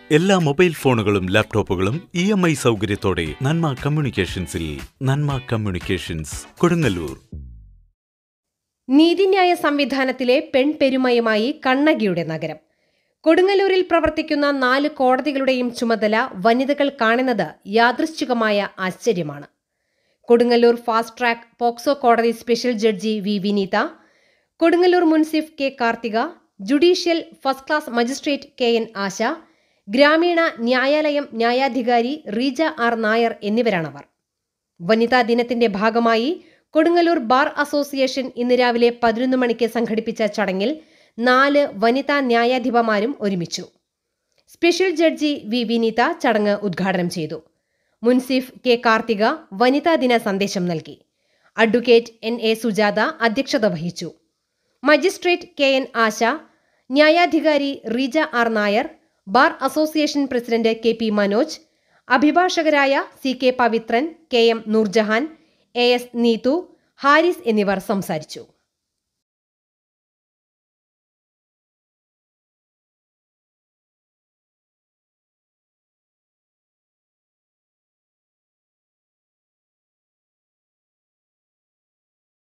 എല്ലാ മൊബൈൽ ഫോണുകളും ലാപ്ടോപ്പുകളും ഇ എം ഐ സൗകര്യത്തോടെ നന്മ കമ്മ്യൂണിക്കേഷൻസിൽ നന്മ കമ്മ്യൂണിക്കേഷൻസ് കൊടുങ്ങല്ലൂർ നീതിന്യായ സംവിധാനത്തിലെ പെൺപെരുമയുമായി കണ്ണകിയുടെ നഗരം കൊടുങ്ങല്ലൂരിൽ പ്രവർത്തിക്കുന്ന നാല് കോടതികളുടെയും ചുമതല വനിതകൾ കാണുന്നത് യാദൃശ്ചികമായ ആശ്ചര്യമാണ് കൊടുങ്ങല്ലൂർ ഫാസ്റ്റ് ട്രാക്ക് പോക്സോ കോടതി special judge V Vineetha Kodungallur മുൻസിഫ് K Karthika judicial first class magistrate K N Asha ഗ്രാമീണ ന്യായാലയം ന്യായാധികാരി റീജ ആർ നായർ എന്നിവരാണവർ വനിതാ ദിനത്തിന്റെ ഭാഗമായി കൊടുങ്ങല്ലൂർ ബാർ അസോസിയേഷൻ ഇന്ന് രാവിലെ പതിനൊന്ന് മണിക്ക് സംഘടിപ്പിച്ച ചടങ്ങിൽ നാല് വനിതാ ന്യായാധിപമാരും ഒരുമിച്ചു സ്പെഷ്യൽ ജഡ്ജി വി വിനീത ചടങ്ങ് ഉദ്ഘാടനം ചെയ്തു മുൻസിഫ് കെ കാർത്തിക വനിതാ ദിന സന്ദേശം നൽകി അഡ്വക്കേറ്റ് എൻ എ സുജാത അധ്യക്ഷത വഹിച്ചു മജിസ്ട്രേറ്റ് കെ എൻ ആശ ന്യായാധികാരി Reeja R Nair bar association president K P Manoj അഭിഭാഷകരായ C K Pavithran K M Noorjahan A S Neethu Haris എന്നിവർ സംസാരിച്ചു